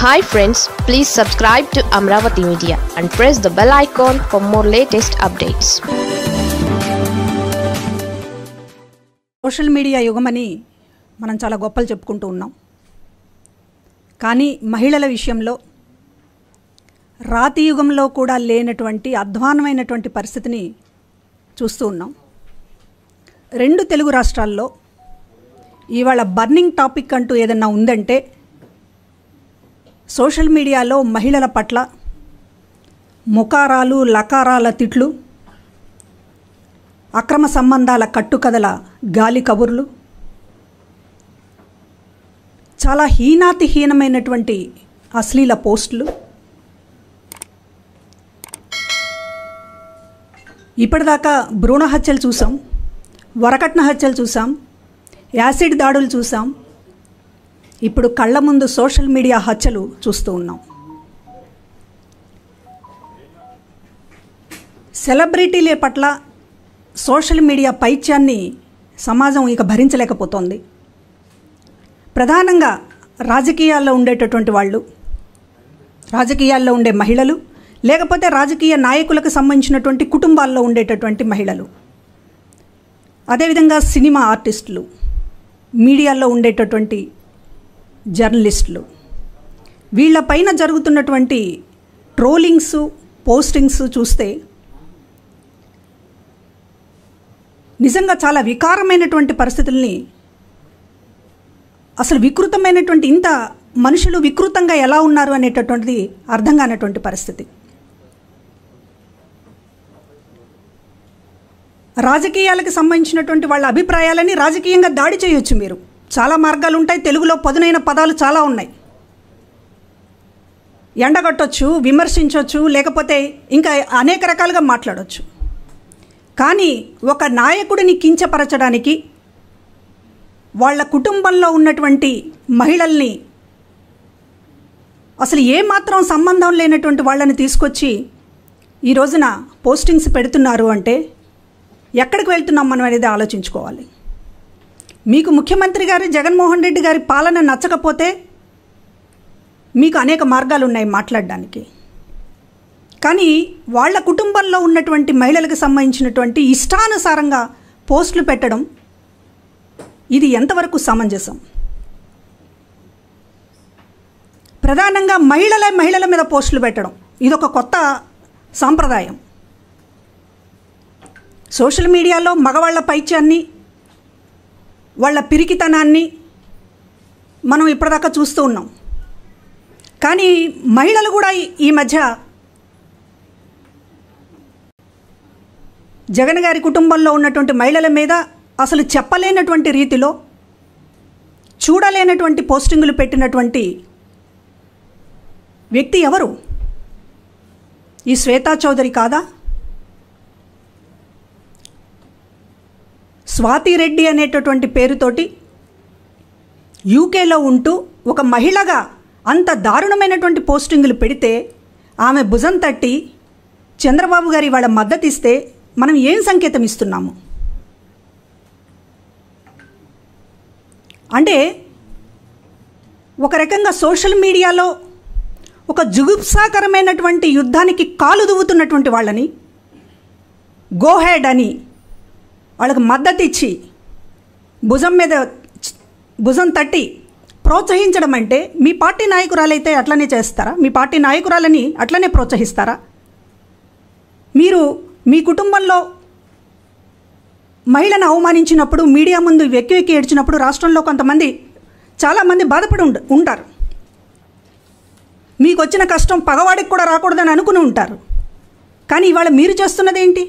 Hi friends please subscribe to Amaravati media and press the bell icon for more latest updates social media యుగమని మనం చాలా గొప్పలు చెప్పుకుంటూ ఉన్నాం కానీ మహిళల విషయంలో రాతి యుగంలో కూడా లేనటువంటి అధ్వానమైనటువంటి పరిస్థితిని చూస్తూ ఉన్నాం రెండు తెలుగు రాష్ట్రాల్లో ఇవాళ బర్నింగ్ టాపిక్ అంటూ ఏదన్నా ఉందంటే సోషల్ మీడియాలో మహిళల పట్ల ముకారాలు లకారాల తిట్లు అక్రమ సంబంధాల కట్టుకథల గాలి కబుర్లు చాలా హీనాతిహీనమైనటువంటి అశ్లీల పోస్టులు ఇప్పటిదాకా భ్రూణ హత్యలు చూసాం వరకట్న హత్యలు చూసాం యాసిడ్ దాడులు చూసాం ఇప్పుడు కళ్ళ ముందు సోషల్ మీడియా హత్యలు చూస్తూ ఉన్నాం సెలబ్రిటీల పట్ల సోషల్ మీడియా పైత్యాన్ని సమాజం ఇక భరించలేకపోతోంది ప్రధానంగా రాజకీయాల్లో ఉండేటటువంటి వాళ్ళు రాజకీయాల్లో ఉండే మహిళలు లేకపోతే రాజకీయ నాయకులకు సంబంధించినటువంటి కుటుంబాల్లో ఉండేటటువంటి మహిళలు అదేవిధంగా సినిమా ఆర్టిస్టులు మీడియాలో ఉండేటటువంటి జర్నలిస్టులు వీళ్ళపైన జరుగుతున్నటువంటి ట్రోలింగ్స్ పోస్టింగ్స్ చూస్తే నిజంగా చాలా వికారమైనటువంటి పరిస్థితుల్ని అసలు వికృతమైనటువంటి ఇంత మనుషులు వికృతంగా ఎలా ఉన్నారు అనేటటువంటిది అర్థం కానటువంటి పరిస్థితి రాజకీయాలకు సంబంధించినటువంటి వాళ్ళ అభిప్రాయాలని రాజకీయంగా దాడి చేయొచ్చు మీరు చాలా మార్గాలు ఉంటాయి తెలుగులో పదునైన పదాలు చాలా ఉన్నాయి ఎండగట్టొచ్చు విమర్శించవచ్చు లేకపోతే ఇంకా అనేక రకాలుగా మాట్లాడవచ్చు కానీ ఒక నాయకుడిని కించపరచడానికి వాళ్ళ కుటుంబంలో ఉన్నటువంటి మహిళల్ని అసలు ఏమాత్రం సంబంధం లేనటువంటి వాళ్ళని తీసుకొచ్చి ఈ రోజున పోస్టింగ్స్ పెడుతున్నారు అంటే ఎక్కడికి వెళ్తున్నాం మనం అనేది ఆలోచించుకోవాలి మీకు ముఖ్యమంత్రి గారు జగన్మోహన్ రెడ్డి గారి పాలన నచ్చకపోతే మీకు అనేక మార్గాలు ఉన్నాయి మాట్లాడడానికి కానీ వాళ్ళ కుటుంబంలో ఉన్నటువంటి మహిళలకు సంబంధించినటువంటి ఇష్టానుసారంగా పోస్టులు పెట్టడం ఇది ఎంతవరకు సమంజసం ప్రధానంగా మహిళలే మహిళల మీద పోస్టులు పెట్టడం ఇది ఒక కొత్త సాంప్రదాయం సోషల్ మీడియాలో మగవాళ్ళ పైత్యాన్ని వాళ్ళ పిరికితనాన్ని మనం ఇప్పటిదాకా చూస్తూ ఉన్నాం కానీ మహిళలు కూడా ఈ మధ్య జగన్ గారి కుటుంబంలో ఉన్నటువంటి మహిళల మీద అసలు చెప్పలేనటువంటి రీతిలో చూడలేనటువంటి పోస్టింగులు పెట్టినటువంటి వ్యక్తి ఎవరు ఈ శ్వేతా చౌదరి కాదా స్వాతి రెడ్డి అనేటటువంటి పేరుతోటి యూకేలో ఉంటూ ఒక మహిళగా అంత దారుణమైనటువంటి పోస్టింగులు పెడితే ఆమె భుజం తట్టి చంద్రబాబు గారి వాళ్ళ మద్దతు ఇస్తే మనం ఏం సంకేతం ఇస్తున్నాము అంటే ఒక రకంగా సోషల్ మీడియాలో ఒక జుగుప్సాకరమైనటువంటి యుద్ధానికి కాలు దువ్వుతున్నటువంటి వాళ్ళని గోహెడ్ అని వాళ్ళకి మద్దతు ఇచ్చి భుజం మీద భుజం తట్టి ప్రోత్సహించడం అంటే మీ పార్టీ నాయకురాలైతే అట్లనే చేస్తారా మీ పార్టీ నాయకురాలని అట్లనే ప్రోత్సహిస్తారా మీరు మీ కుటుంబంలో మహిళను అవమానించినప్పుడు మీడియా ముందు వెక్కి వెక్కి ఏడ్చినప్పుడు రాష్ట్రంలో కొంతమంది చాలామంది బాధపడి ఉండ ఉంటారు మీకు వచ్చిన కష్టం పగవాడికి కూడా రాకూడదని అనుకుని ఉంటారు కానీ ఇవాళ మీరు చేస్తున్నది ఏంటి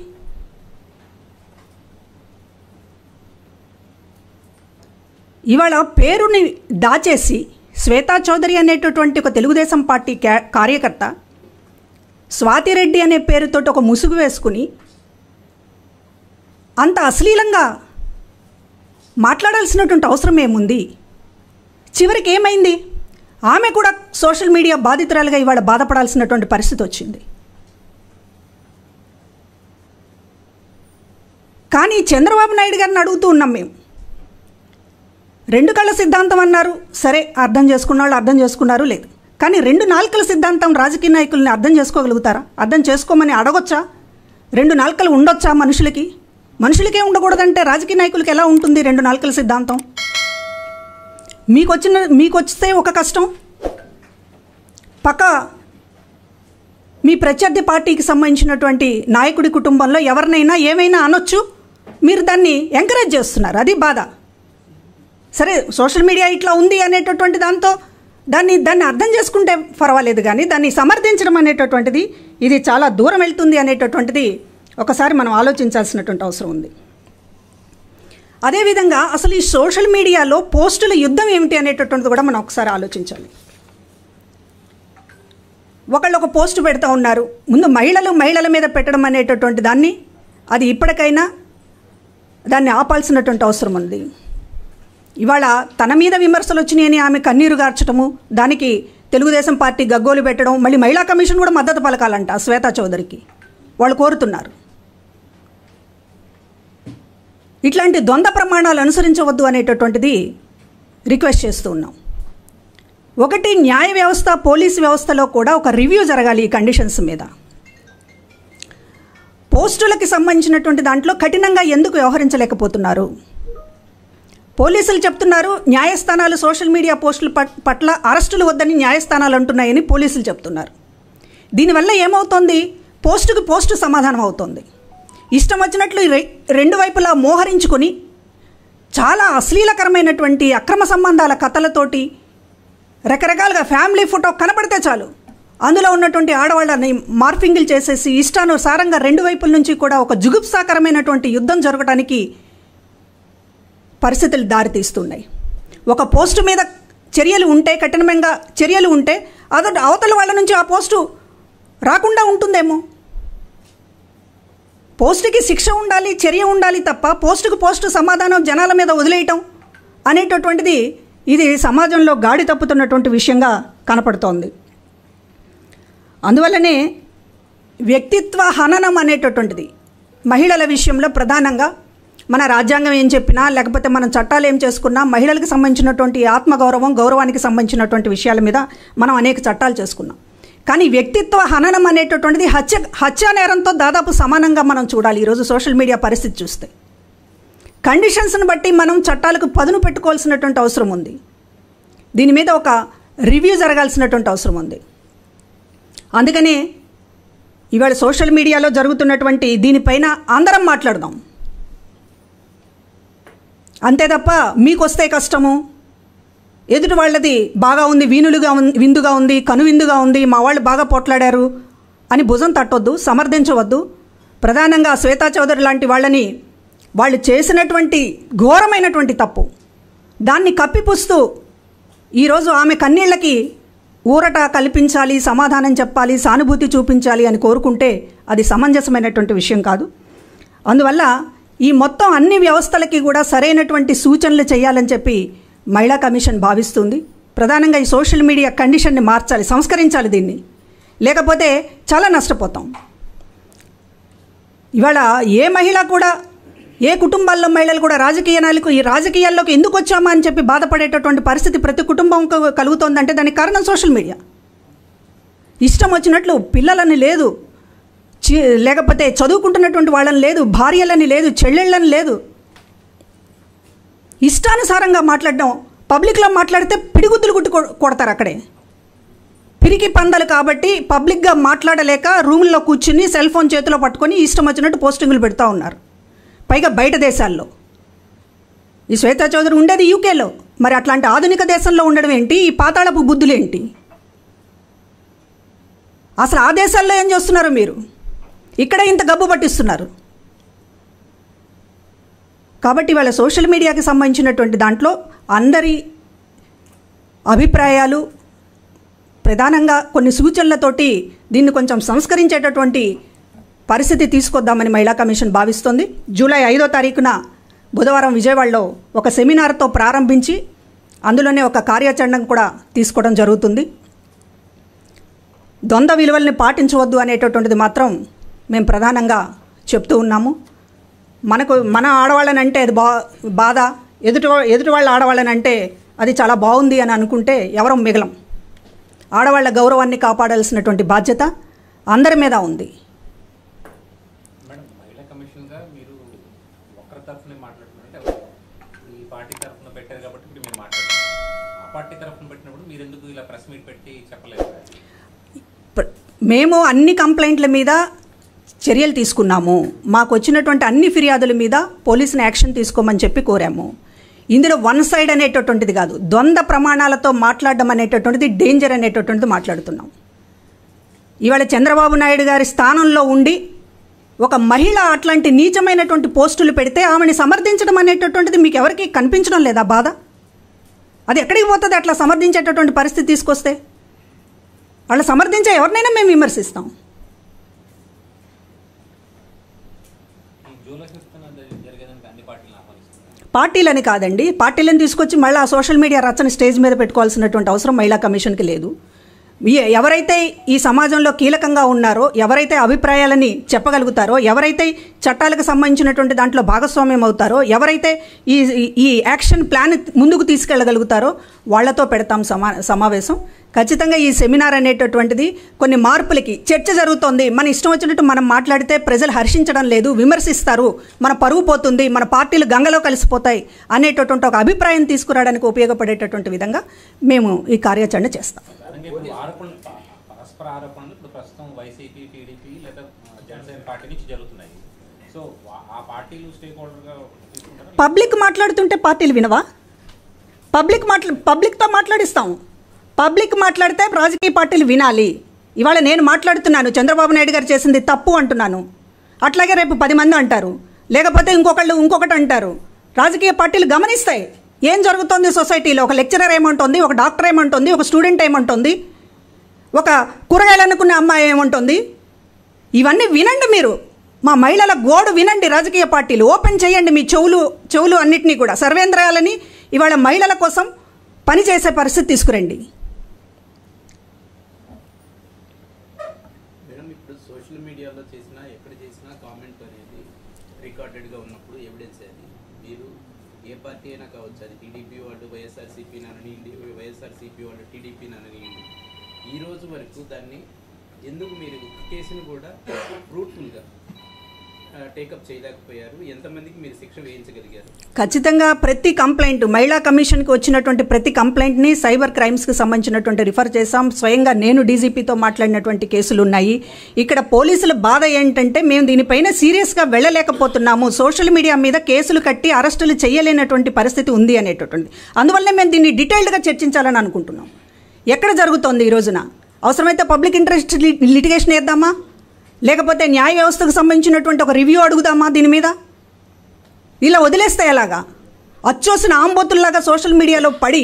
ఇవాళ పేరుని దాచేసి శ్వేతా చౌదరి అనేటటువంటి ఒక తెలుగుదేశం పార్టీ కార్యకర్త స్వాతిరెడ్డి అనే పేరుతోటి ఒక ముసుగు వేసుకుని అంత అశ్లీలంగా మాట్లాడాల్సినటువంటి అవసరం ఏముంది చివరికి ఏమైంది ఆమె కూడా సోషల్ మీడియా బాధితురాలుగా ఇవాళ బాధపడాల్సినటువంటి పరిస్థితి వచ్చింది కానీ చంద్రబాబు నాయుడు గారిని అడుగుతూ ఉన్నాం మేము రెండు కళ్ళ సిద్ధాంతం అన్నారు సరే అర్థం చేసుకున్న వాళ్ళు అర్థం చేసుకున్నారు లేదు కానీ రెండు నాలుకల సిద్ధాంతం రాజకీయ నాయకుల్ని అర్థం చేసుకోగలుగుతారా అర్థం చేసుకోమని అడగొచ్చా రెండు నాలుకలు ఉండొచ్చా మనుషులకి మనుషులకే ఉండకూడదంటే రాజకీయ నాయకులకి ఎలా ఉంటుంది రెండు నాలుకల సిద్ధాంతం మీకు వచ్చిన మీకు వస్తే ఒక కష్టం పక్క మీ ప్రత్యర్థి పార్టీకి సంబంధించినటువంటి నాయకుడి కుటుంబంలో ఎవరినైనా ఏమైనా అనొచ్చు మీరు దాన్ని ఎంకరేజ్ చేస్తున్నారు అది బాధ సరే సోషల్ మీడియా ఇట్లా ఉంది అనేటటువంటి దాంతో దాన్ని దాన్ని అర్థం చేసుకుంటే పర్వాలేదు కానీ దాన్ని సమర్థించడం అనేటటువంటిది ఇది చాలా దూరం వెళ్తుంది అనేటటువంటిది ఒకసారి మనం ఆలోచించాల్సినటువంటి అవసరం ఉంది అదేవిధంగా అసలు ఈ సోషల్ మీడియాలో పోస్టుల యుద్ధం ఏమిటి అనేటటువంటిది కూడా మనం ఒకసారి ఆలోచించాలి ఒకళ్ళు ఒక పోస్ట్ పెడతా ఉన్నారు ముందు మహిళలు మహిళల మీద పెట్టడం అనేటటువంటి దాన్ని అది ఇప్పటికైనా దాన్ని ఆపాల్సినటువంటి అవసరం ఉంది ఇవాళ తన మీద విమర్శలు వచ్చినాయని ఆమె కన్నీరు గార్చడము దానికి తెలుగుదేశం పార్టీ గగ్గోలు పెట్టడం మళ్ళీ మహిళా కమిషన్ కూడా మద్దతు పలకాలంట శ్వేతా చౌదరికి వాళ్ళు కోరుతున్నారు ఇట్లాంటి ద్వంద్వ ప్రమాణాలు అనుసరించవద్దు అనేటటువంటిది రిక్వెస్ట్ చేస్తూ ఉన్నాం ఒకటి న్యాయ వ్యవస్థ పోలీసు వ్యవస్థలో కూడా ఒక రివ్యూ జరగాలి ఈ కండిషన్స్ మీద పోస్టులకి సంబంధించినటువంటి దాంట్లో కఠినంగా ఎందుకు వ్యవహరించలేకపోతున్నారు పోలీసులు చెప్తున్నారు న్యాయస్థానాలు సోషల్ మీడియా పోస్టుల పట్- పట్ల అరెస్టులు వద్దని న్యాయస్థానాలు అంటున్నాయని పోలీసులు చెప్తున్నారు దీనివల్ల ఏమవుతోంది పోస్టుకు పోస్టు సమాధానం అవుతోంది ఇష్టం వచ్చినట్లు ఈ రె- రెండు వైపులా మోహరించుకొని చాలా అశ్లీలకరమైనటువంటి అక్రమ సంబంధాల కథలతోటి రకరకాలుగా ఫ్యామిలీ ఫోటో కనపడితే చాలు అందులో ఉన్నటువంటి ఆడవాళ్ళని మార్ఫింగ్లు చేసేసి ఇష్టానుసారంగా రెండు వైపుల నుంచి కూడా ఒక జుగుప్సాకరమైనటువంటి యుద్ధం జరగడానికి పరిస్థితులు దారితీస్తున్నాయి ఒక పోస్టు మీద చర్యలు ఉంటే కఠినంగా చర్యలు ఉంటే అదొక అవతల వాళ్ళ నుంచి ఆ పోస్టు రాకుండా ఉంటుందేమో పోస్టుకి శిక్ష ఉండాలి చర్య ఉండాలి తప్ప పోస్టుకు పోస్టు సమాధానం జనాల మీద వదిలేయటం అనేటటువంటిది ఇది సమాజంలో గాడి తప్పుతున్నటువంటి విషయంగా కనపడుతోంది అందువల్లనే వ్యక్తిత్వ హననం అనేటటువంటిది మహిళల విషయంలో ప్రధానంగా మన రాజ్యాంగం ఏం చెప్పినా లేకపోతే మనం చట్టాలు ఏం చేసుకున్నా మహిళలకు సంబంధించినటువంటి ఆత్మగౌరవం గౌరవానికి సంబంధించినటువంటి విషయాల మీద మనం అనేక చట్టాలు చేసుకున్నాం కానీ వ్యక్తిత్వ హననం అనేటటువంటిది హత్య హత్యా నేరంతో దాదాపు సమానంగా మనం చూడాలి ఈరోజు సోషల్ మీడియా పరిస్థితి చూస్తే కండిషన్స్ని బట్టి మనం చట్టాలకు పదును పెట్టుకోవాల్సినటువంటి అవసరం ఉంది దీని మీద ఒక రివ్యూ జరగాల్సినటువంటి అవసరం ఉంది అందుకనే ఇవాళ సోషల్ మీడియాలో జరుగుతున్నటువంటి దీనిపైన అందరం మాట్లాడదాం అంతే తప్ప మీకు వస్తే కష్టము ఎదుటి వాళ్ళది బాగా ఉంది వీణులుగా ఉంది విందుగా ఉంది కనువిందుగా ఉంది మా వాళ్ళు బాగా పోట్లాడారు అని భుజం తట్టొద్దు సమర్థించవద్దు ప్రధానంగా శ్వేతా చౌదరి లాంటి వాళ్ళని వాళ్ళు చేసినటువంటి ఘోరమైనటువంటి తప్పు దాన్ని కప్పిపుస్తూ ఈరోజు ఆమె కన్నీళ్ళకి ఊరట కల్పించాలి సమాధానం చెప్పాలి సానుభూతి చూపించాలి అని కోరుకుంటే అది సమంజసమైనటువంటి విషయం కాదు అందువల్ల ఈ మొత్తం అన్ని వ్యవస్థలకి కూడా సరైనటువంటి సూచనలు చేయాలని చెప్పి మహిళా కమిషన్ భావిస్తుంది ప్రధానంగా ఈ సోషల్ మీడియా కండిషన్ని మార్చాలి సంస్కరించాలి దీన్ని లేకపోతే చాలా నష్టపోతాం ఇవాళ ఏ మహిళ కూడా ఏ కుటుంబాల్లో మహిళలు కూడా రాజకీయ నాయకులు ఈ రాజకీయాల్లోకి ఎందుకు వచ్చామా అని చెప్పి బాధపడేటటువంటి పరిస్థితి ప్రతి కుటుంబం కలుగుతోందంటే దానికి కారణం సోషల్ మీడియా ఇష్టం వచ్చినట్లు పిల్లలని లేదు చి లేకపోతే చదువుకుంటున్నటువంటి వాళ్ళని లేదు భార్యలని లేదు చెల్లెళ్ళని లేదు ఇష్టానుసారంగా మాట్లాడడం పబ్లిక్లో మాట్లాడితే పిడిగుద్దులు గుట్టు కొ- కొడతారు అక్కడే పిరికి పందలు కాబట్టి పబ్లిక్గా మాట్లాడలేక రూముల్లో కూర్చుని సెల్ ఫోన్ చేతిలో పట్టుకొని ఇష్టం వచ్చినట్టు పోస్టింగులు పెడతా ఉన్నారు పైగా బయట దేశాల్లో ఈ శ్వేతా చౌదరి ఉండేది యూకేలో మరి అట్లాంటి ఆధునిక దేశంలో ఉండడం ఏంటి ఈ పాతాళపు బుద్ధులు ఏంటి అసలు ఆ దేశాల్లో ఏం చేస్తున్నారు మీరు ఇక్కడ ఇంత గబ్బు పట్టిస్తున్నారు కాబట్టి వాళ్ళ సోషల్ మీడియాకి సంబంధించినటువంటి దాంట్లో అందరి అభిప్రాయాలు ప్రధానంగా కొన్ని సూచనలతోటి దీన్ని కొంచెం సంస్కరించేటటువంటి పరిస్థితి తీసుకొద్దామని మహిళా కమిషన్ భావిస్తోంది జూలై ఐదో తారీఖున బుధవారం విజయవాడలో ఒక సెమినార్తో ప్రారంభించి అందులోనే ఒక కార్యాచరణ కూడా తీసుకోవడం జరుగుతుంది ద్వంద్వ విలువల్ని పాటించవద్దు అనేటటువంటిది మాత్రం మేము ప్రధానంగా చెప్తూ ఉన్నాము మనకు మన ఆడవాళ్ళని అంటే అది బా బాధ ఎదుటి వా- ఎదుటి వాళ్ళ ఆడవాళ్ళని అంటే అది చాలా బాగుంది అని అనుకుంటే ఎవరం మిగలం ఆడవాళ్ళ గౌరవాన్ని కాపాడాల్సినటువంటి బాధ్యత అందరి మీద ఉంది మేడం మహిళా కమిషన్గా మీరు ఒకరి తరఫునే మాట్లాడుతున్నారంటే ఇప్పుడు ఈ పార్టీ తరఫున పెట్టారు కాబట్టి ఇప్పుడు మీరు మాట్లాడుతున్నారు ఆ పార్టీ తరఫున పెట్టినప్పుడు మీరు ఎందుకు ఇలా ప్రెస్ మీట్ పెట్టి చెప్పలేదు ప్ర- మేము అన్ని కంప్లైంట్ల మీద చర్యలు తీసుకున్నాము మాకు వచ్చినటువంటి అన్ని ఫిర్యాదుల మీద పోలీసుని యాక్షన్ తీసుకోమని చెప్పి కోరాము ఇందులో వన్ సైడ్ అనేటటువంటిది కాదు ద్వంద్వ ప్రమాణాలతో మాట్లాడడం అనేటటువంటిది డేంజర్ అనేటటువంటిది మాట్లాడుతున్నాం ఇవాళ చంద్రబాబు నాయుడు గారి స్థానంలో ఉండి ఒక మహిళ అట్లాంటి నీచమైనటువంటి పోస్టులు పెడితే ఆమెని సమర్థించడం అనేటటువంటిది మీకు ఎవరికి కనిపించడం లేదా బాధ అది ఎక్కడికి పోతుంది అట్లా సమర్థించేటటువంటి పరిస్థితి తీసుకొస్తే వాళ్ళు సమర్థించే ఎవరినైనా మేము విమర్శిస్తాం ఈ జూలహిస్తున్న జరిగేదానికి అన్ని పార్టీలు ఆహ్వానిస్తున్నారు పార్టీలని కాదండి పార్టీలను తీసుకొచ్చి మళ్ళీ ఆ సోషల్ మీడియా రచ్చని స్టేజ్ మీద పెట్టుకోవాల్సినటువంటి అవసరం మహిళా కమిషన్కి లేదు ఈ- ఎవరైతే ఈ సమాజంలో కీలకంగా ఉన్నారో ఎవరైతే అభిప్రాయాలని చెప్పగలుగుతారో ఎవరైతే చట్టాలకు సంబంధించినటువంటి దాంట్లో భాగస్వామ్యం అవుతారో ఎవరైతే ఈ ఈ యాక్షన్ ప్లాన్ ముందుకు తీసుకెళ్ళగలుగుతారో వాళ్లతో పెడతాం సమా సమావేశం ఖచ్చితంగా ఈ సెమినార్ అనేటటువంటిది కొన్ని మార్పులకి చర్చ జరుగుతోంది మన ఇష్టం వచ్చినట్టు మనం మాట్లాడితే ప్రజలు హర్షించడం లేదు విమర్శిస్తారు మన పరువు పోతుంది మన పార్టీలు గంగలో కలిసిపోతాయి అనేటటువంటి ఒక అభిప్రాయం తీసుకురావడానికి ఉపయోగపడేటటువంటి విధంగా మేము ఈ కార్యాచరణ చేస్తాం అంటే ఇప్పుడు ఆరోపణలు ప- పరస్పర ఆరోపణలు ఇప్పుడు ప్రస్తుతం వైసీపీ టీడీపీ లేదా ఆ, జనసేన పార్టీ నుంచి జరుగుతున్నాయి సో వా- ఆ పార్టీలు స్టేక్ హోల్డర్గా తీసుకుంటారా పబ్లిక్ మాట్లాడుతుంటే పార్టీలు వినవా పబ్లిక్ మాట్లా పబ్లిక్తో మాట్లాడిస్తాం పబ్లిక్ మాట్లాడితే రాజకీయ పార్టీలు వినాలి ఇవాళ నేను మాట్లాడుతున్నాను చంద్రబాబు నాయుడు గారు చేసింది తప్పు అంటున్నాను అట్లాగే రేపు పది మంది అంటారు లేకపోతే ఇంకొకళ్ళు ఇంకొకటి అంటారు రాజకీయ పార్టీలు గమనిస్తాయి ఏం జరుగుతోంది సొసైటీలో ఒక లెక్చరర్ ఏమంటుంది ఒక డాక్టర్ ఏమంటుంది ఒక స్టూడెంట్ ఏమంటుంది ఒక కూరగాయలు అనుకునే అమ్మాయి ఏమంటుంది ఇవన్నీ వినండి మీరు మా మహిళల గోడు వినండి రాజకీయ పార్టీలు ఓపెన్ చేయండి మీ చెవులు చెవులు అన్నిటినీ కూడా సర్వేంద్రాలని ఇవాళ మహిళల కోసం పనిచేసే పరిస్థితి తీసుకురండి మేడం ఇప్పుడు సోషల్ మీడియాలో చేసినా ఎక్కడ చేసినా కామెంట్ అనేది రికార్డెడ్గా ఉన్నప్పుడు ఎవిడెన్స్ అది మీరు ఏ పార్టీ అయినా కావచ్చు అది టీడీపీ వాళ్ళు వైఎస్ఆర్సీపీ అననియండి వైఎస్ఆర్సీపీ వాళ్ళు టీడీపీ అననియండి ఈ రోజు వరకు దాన్ని ఎందుకు మీరు ఒక్క కేసును కూడా ఫ్రూట్ఫుల్గా టేకప్ చేయలేకపోయారు ఎంతమందికి మీరు శిక్ష వేయించగలిగారు ఖచ్చితంగా ప్రతి కంప్లైంట్ మహిళా కమిషన్కి వచ్చినటువంటి ప్రతి కంప్లైంట్ని సైబర్ క్రైమ్స్కి సంబంధించినటువంటి రిఫర్ చేశాం స్వయంగా నేను డీజీపీతో మాట్లాడినటువంటి కేసులు ఉన్నాయి ఇక్కడ పోలీసుల బాధ ఏంటంటే మేము దీనిపైన సీరియస్గా వెళ్ళలేకపోతున్నాము సోషల్ మీడియా మీద కేసులు కట్టి అరెస్టులు చేయలేనటువంటి పరిస్థితి ఉంది అనేటటువంటి అందువల్లనే మేము దీన్ని డీటెయిల్డ్గా చర్చించాలని అనుకుంటున్నాం ఎక్కడ జరుగుతోంది ఈ రోజున అవసరమైతే పబ్లిక్ ఇంట్రెస్ట్ లిటిగేషన్ వేద్దామా లేకపోతే న్యాయ వ్యవస్థకు సంబంధించినటువంటి ఒక రివ్యూ అడుగుదామా దీని మీద ఇలా వదిలేస్తే ఎలాగా అచ్చోసిన ఆంబోతుల్లాగా సోషల్ మీడియాలో పడి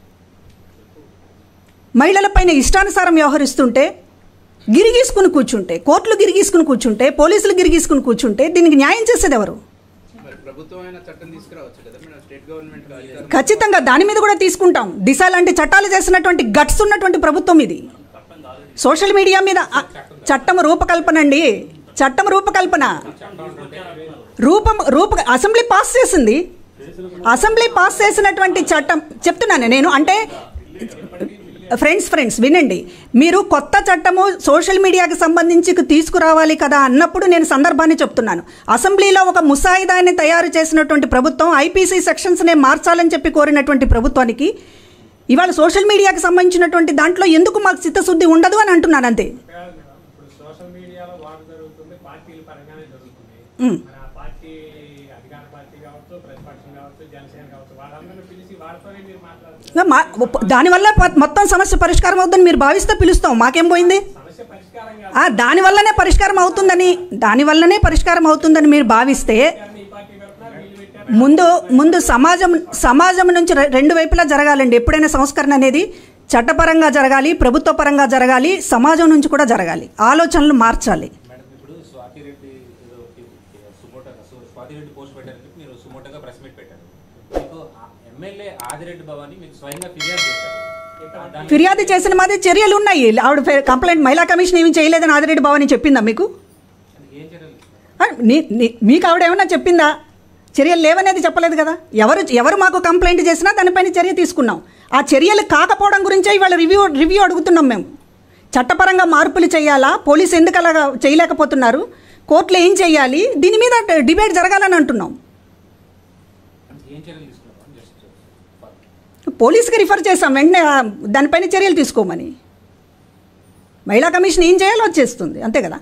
మహిళలపైన ఇష్టానుసారం వ్యవహరిస్తుంటే గిరిగీసుకుని కూర్చుంటే కోర్టులు గిరిగీసుకుని కూర్చుంటే పోలీసులు గిరిగీసుకుని కూర్చుంటే దీనికి న్యాయం చేసేది ఎవరు మరి ప్రభుత్వం అయినా చట్టం తీసుకురావచ్చు కదా మేడం స్టేట్ గవర్నమెంట్ అధికారం ఖచ్చితంగా దాని మీద కూడా తీసుకుంటాం దిశ లాంటి చట్టాలు చేసినటువంటి గట్స్ ఉన్నటువంటి ప్రభుత్వం ఇది సోషల్ మీడియా మీద ఆ, చట్టం రూపకల్పన అండి చట్టం రూపకల్పన రూపం రూప అసెంబ్లీ పాస్ చేసింది అసెంబ్లీ పాస్ చేసినటువంటి చట్టం చెప్తున్నాను నేను అంటే ఫ్రెండ్స్ ఫ్రెండ్స్ వినండి మీరు కొత్త చట్టము సోషల్ మీడియాకి సంబంధించి తీసుకురావాలి కదా అన్నప్పుడు నేను సందర్భాన్ని చెప్తున్నాను అసెంబ్లీలో ఒక ముసాయిదాన్ని తయారు చేసినటువంటి ప్రభుత్వం ఐపీసీ సెక్షన్స్నే మార్చాలని చెప్పి కోరినటువంటి ప్రభుత్వానికి ఇవాళ సోషల్ మీడియాకి సంబంధించినటువంటి దాంట్లో ఎందుకు మాకు చిత్తశుద్ధి ఉండదు అని అంటున్నాను అంతే ఇప్పుడు సోషల్ మీడియాలో వాడు జరుగుతుంది పార్టీల పరంగానే జరుగుతుంది మ్. మన ఆ పార్టీ అధికార పార్టీ కావచ్చు ప్రతిపక్షం కావచ్చు జనసేన కావచ్చు వాళ్ళందరినీ పిలిచి వాళ్ళతోనే మీరు మాట్లాడుతున్నారు ఇంకా మా దానివల్ల ప- మొత్తం సమస్య పరిష్కారం అవుతుందని మీరు భావిస్తే పిలుస్తాం మాకేం పోయింది సమస్య పరిష్కారం కాదు ఆ, దానివల్లనే పరిష్కారం అవుతుందని దానివల్లనే పరిష్కారం అవుతుందని మీరు భావిస్తే ఈ పార్టీ పెడుతున్నారు వీళ్ళు పెట్టారు ముందు ముందు సమాజం సమాజం నుంచి రె- రెండు వైపులా జరగాలండి ఎప్పుడైనా సంస్కరణ అనేది చట్టపరంగా జరగాలి ప్రభుత్వ పరంగా జరగాలి సమాజం నుంచి కూడా జరగాలి ఆలోచనలు మార్చాలి మేడం ఇప్పుడు స్వాతి రెడ్డి ఏదో సుమోటో స్వాతి రెడ్డి పోస్ట్ పెట్టారని మీరు సుమోటోగా ప్రెస్ మీట్ పెట్టారు మీకు ఆ ఎమ్మెల్యే ఆదిరెడ్డి భవాని మీకు స్వయంగా ఫిర్యాదు చేశారు దాని ఫిర్యాదు చేసిన మాది చర్యలు ఉన్నాయి ఆవిడ ఫే- కంప్లైంట్ మహిళా కమిషన్ ఏమి చేయలేదని ఆదిరెడ్డి భవాని చెప్పిందా మీకు ఏం చర్యలు తీసుకున్నారు? ఆ, నీ- నీ- మీకు ఆవిడ ఏమన్నా చెప్పిందా చర్యలు లేవనేది చెప్పలేదు కదా ఎవరు ఎవరు మాకు కంప్లైంట్ చేసినా దానిపైన చర్య తీసుకున్నాం ఆ చర్యలు కాకపోవడం గురించే ఇవాళ రివ్యూ రివ్యూ అడుగుతున్నాం మేము చట్టపరంగా మార్పులు చేయాలా పోలీసు ఎందుకు అలాగా చేయలేకపోతున్నారు కోర్టులో ఏం చేయాలి దీని మీద డిబేట్ జరగాలని అంటున్నాం అంటే ఏం చర్యలు తీసుకున్నారు జస్ట్ పోలీస్కి రిఫర్ చేసాం వెంటనే ఆ దానిపైన చర్యలు తీసుకోమని మహిళా కమిషన్ ఏం చేయాలో వచ్చేస్తుంది అంతే కదా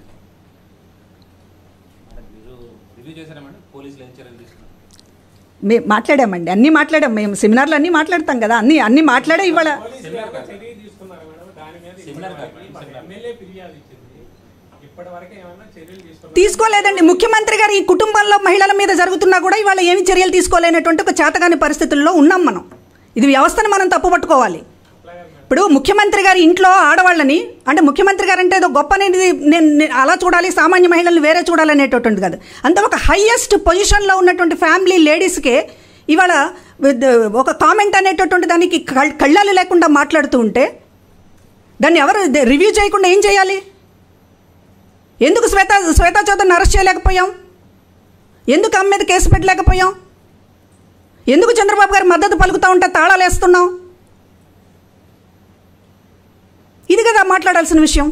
మేడం మీరు రివ్యూ చేశారా మేడం పోలీసులు ఏం చర్యలు తీసుకున్నారు మేము మాట్లాడామండి అన్నీ మాట్లాడాం మేము సెమినార్లో అన్నీ మాట్లాడతాం కదా అన్నీ అన్నీ మాట్లాడే ఇవాళ పోలీసులు ఏమైనా చర్య తీసుకున్నారు మేడం దాని మీద సెమినార్ కాదు, ఇప్పటివరకు సెమినార్. ఎమ్మెల్యే ఫిర్యాదు ఇచ్చింది ఇప్పటి వరకు ఏమైనా చర్యలు తీసుకున్నారు తీసుకోలేదండి ముఖ్యమంత్రి గారు ఈ కుటుంబంలో మహిళల మీద జరుగుతున్నా కూడా ఇవాళ ఏమి చర్యలు తీసుకోలేనటువంటి ఒక చేతగాని పరిస్థితుల్లో ఉన్నాం మనం ఇది వ్యవస్థను మనం తప్పుపట్టుకోవాలి ఇప్పుడు ముఖ్యమంత్రి గారి ఇంట్లో ఆడవాళ్ళని అంటే ముఖ్యమంత్రి గారు అంటే ఏదో గొప్ప అనేది నేను నేను అలా చూడాలి సామాన్య మహిళలను వేరే చూడాలనేటటువంటి కాదు అంత ఒక హయ్యెస్ట్ పొజిషన్లో ఉన్నటువంటి ఫ్యామిలీ లేడీస్కే ఇవాళ విద్- ఒక కామెంట్ అనేటటువంటి దానికి కళ్- కళ్ళాలు లేకుండా మాట్లాడుతూ ఉంటే దాన్ని ఎవరు ద- రివ్యూ చేయకుండా ఏం చేయాలి ఎందుకు శ్వేత శ్వేతా చౌదరిని అరెస్ట్ చేయలేకపోయాం ఎందుకు ఆమె మీద కేసు పెట్టలేకపోయాం ఎందుకు చంద్రబాబు గారి మద్దతు పలుకుతూ ఉంటే తాళాలు వేస్తున్నాం ఇది కదా మాట్లాడాల్సిన విషయం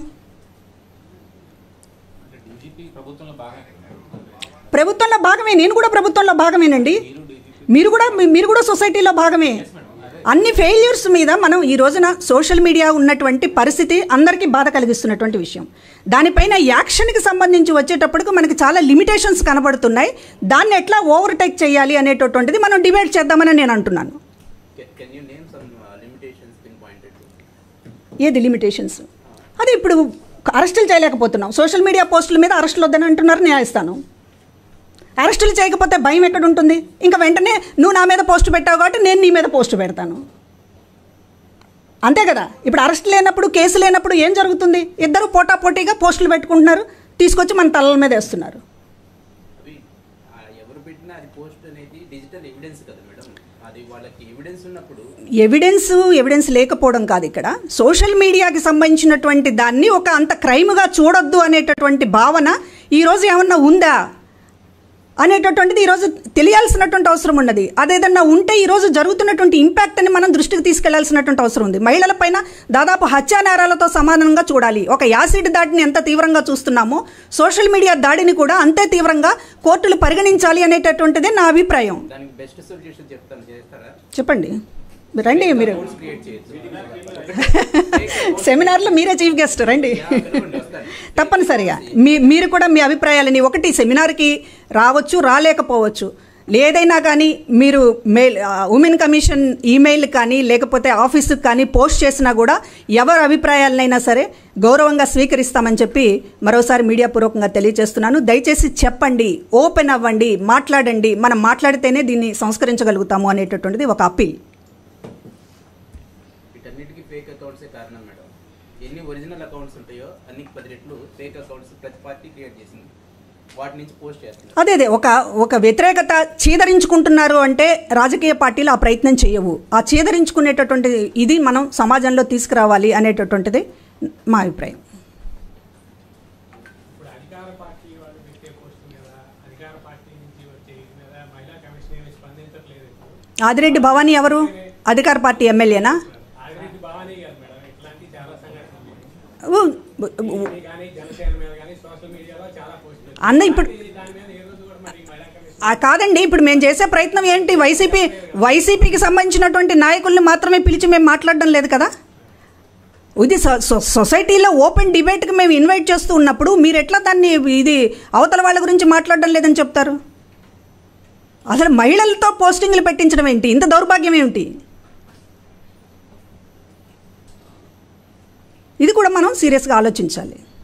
అంటే డీజీపీ ప్రభుత్వంలో బాగా ప్రభుత్వంలో భాగమే నేను కూడా ప్రభుత్వంలో భాగమేనండి మీరు డీజీపీ మీరు కూడా మీరు కూడా సొసైటీలో భాగమే అన్ని ఫెయిల్యూర్స్ మీద మనం ఈ రోజున సోషల్ మీడియా ఉన్నటువంటి పరిస్థితి అందరికీ బాధ కలిగిస్తున్నటువంటి విషయం దానిపైన యాక్షన్కి సంబంధించి వచ్చేటప్పటికి మనకి చాలా లిమిటేషన్స్ కనబడుతున్నాయి దాన్ని ఎట్లా ఓవర్టేక్ చేయాలి అనేటటువంటిది మనం డిబేట్ చేద్దామని నేను అంటున్నాను can you name some limitations been pointed ఏది లిమిటేషన్స్ అది ఇప్పుడు అరెస్టులు చేయలేకపోతున్నాం సోషల్ మీడియా పోస్టుల మీద అరెస్టులు వద్దని అంటున్నారు న్యాయస్థానం అరెస్టులు చేయకపోతే భయం ఎక్కడ ఉంటుంది ఇంకా వెంటనే నువ్వు నా మీద పోస్ట్ పెట్టావు కాబట్టి నేను నీ మీద పోస్ట్ పెడతాను అంతే కదా ఇప్పుడు అరెస్ట్ లేనప్పుడు కేసు లేనప్పుడు ఏం జరుగుతుంది ఇద్దరు పోటాపోటీగా పోస్టులు పెట్టుకుంటున్నారు తీసుకొచ్చి మన తలల మీద వేస్తున్నారు అవి ఆ ఎవరు పెట్టినా అది పోస్ట్ అనేది డిజిటల్ ఎవిడెన్స్ కదా మేడం అది వాళ్ళకి ఎవిడెన్స్ ఉన్నప్పుడు ఎవిడెన్స్ ఎవిడెన్స్ లేకపోవడం కాదు ఇక్కడ సోషల్ మీడియాకి సంబంధించినటువంటి దాన్ని ఒక అంత క్రైమ్గా చూడొద్దు అనేటటువంటి భావన ఈరోజు ఏమన్నా ఉందా అనేటటువంటిది ఈరోజు తెలియాల్సినటువంటి అవసరం ఉన్నది అదేదన్నా ఉంటే ఈరోజు జరుగుతున్నటువంటి ఇంపాక్ట్ అని మనం దృష్టికి తీసుకెళ్లాల్సినటువంటి అవసరం ఉంది మహిళలపైన దాదాపు హత్యా నేరాలతో సమానంగా చూడాలి ఒక యాసిడ్ దాడిని ఎంత తీవ్రంగా చూస్తున్నామో సోషల్ మీడియా దాడిని కూడా అంతే తీవ్రంగా కోర్టులు పరిగణించాలి అనేటటువంటిదే నా అభిప్రాయం దానికి బెస్ట్ సొల్యూషన్ చెప్తాను చేస్తారా చెప్పండి రండి మీరు క్రియేట్ చేయొచ్చు సెమినార్లో మీరే చీఫ్ గెస్ట్ రండి పిలవండి, వస్తాను. తప్పనిసరిగా మీ మీరు కూడా మీ అభిప్రాయాలని ఒకటి సెమినార్కి రావచ్చు రాలేకపోవచ్చు ఏదైనా కానీ మీరు మెయిల్ ఆ, ఉమెన్ కమిషన్ ఈమెయిల్ కానీ లేకపోతే ఆఫీసుకి కానీ పోస్ట్ చేసినా కూడా ఎవరి అభిప్రాయాలనైనా సరే గౌరవంగా స్వీకరిస్తామని చెప్పి మరోసారి మీడియా పూర్వకంగా తెలియజేస్తున్నాను దయచేసి చెప్పండి ఓపెన్ అవ్వండి మాట్లాడండి మనం మాట్లాడితేనే దీన్ని సంస్కరించగలుగుతాము అనేటటువంటిది ఒక అప్పీల్ వీటన్నిటికీ ఫేక్ అకౌంట్సే కారణం మేడం ఎన్ని ఒరిజినల్ అకౌంట్స్ ఉంటాయో అన్ని పది రెట్లు ఫేక్ అకౌంట్స్ ప్రతి పార్టీ క్రియేట్ చేసింది వాటి నుంచి పోస్ట్ చేస్తున్నారు అదే అదే ఒక ఒక వ్యతిరేకత చీదరించుకుంటున్నారు అంటే రాజకీయ పార్టీలు ఆ ప్రయత్నం చేయవు ఆ చీదరించుకునేటటువంటి ఇది మనం సమాజంలో తీసుకురావాలి అనేటటువంటిది మా అభిప్రాయం ఇప్పుడు అధికార పార్టీ వాళ్ళు పెట్టే పోస్ట్ మీద అధికార పార్టీ నుంచి వచ్చే ఇది మీద మహిళా కమిషన్ ఏమి స్పందించట్లేదు ఇప్పుడు ఆదిరెడ్డి భవానీ ఎవరు అధికార పార్టీ ఎమ్మెల్యేనా ఆదిరెడ్డి భవానీ గారు మేడం ఇట్లాంటి చాలా సంఘటనలు ఊ, టీవీ కానీ జనసేన మీద కానీ సోషల్ మీడియాలో చాలా పోస్టులు అన్న ఇప్పుడు దాని మీద ఏ రోజు కూడా మరి మహిళా కమిషన్ ఆ కాదండి ఇప్పుడు మేము చేసే ప్రయత్నం ఏంటి వైసీపీ వైసీపీకి సంబంధించినటువంటి నాయకుల్ని మాత్రమే పిలిచి మేము మాట్లాడడం లేదు కదా ఇది సొ- సొ- సొసైటీలో ఓపెన్ డిబేట్కి మేము ఇన్వైట్ చేస్తూ ఉన్నప్పుడు మీరు ఎట్లా దాన్ని ఇది అవతల వాళ్ళ గురించి మాట్లాడడం లేదని చెప్తారు అసలు మహిళలతో పోస్టింగ్లు పెట్టించడం ఏంటి ఇంత దౌర్భాగ్యం ఏమిటి ఇది కూడా మనం సీరియస్గా ఆలోచించాలి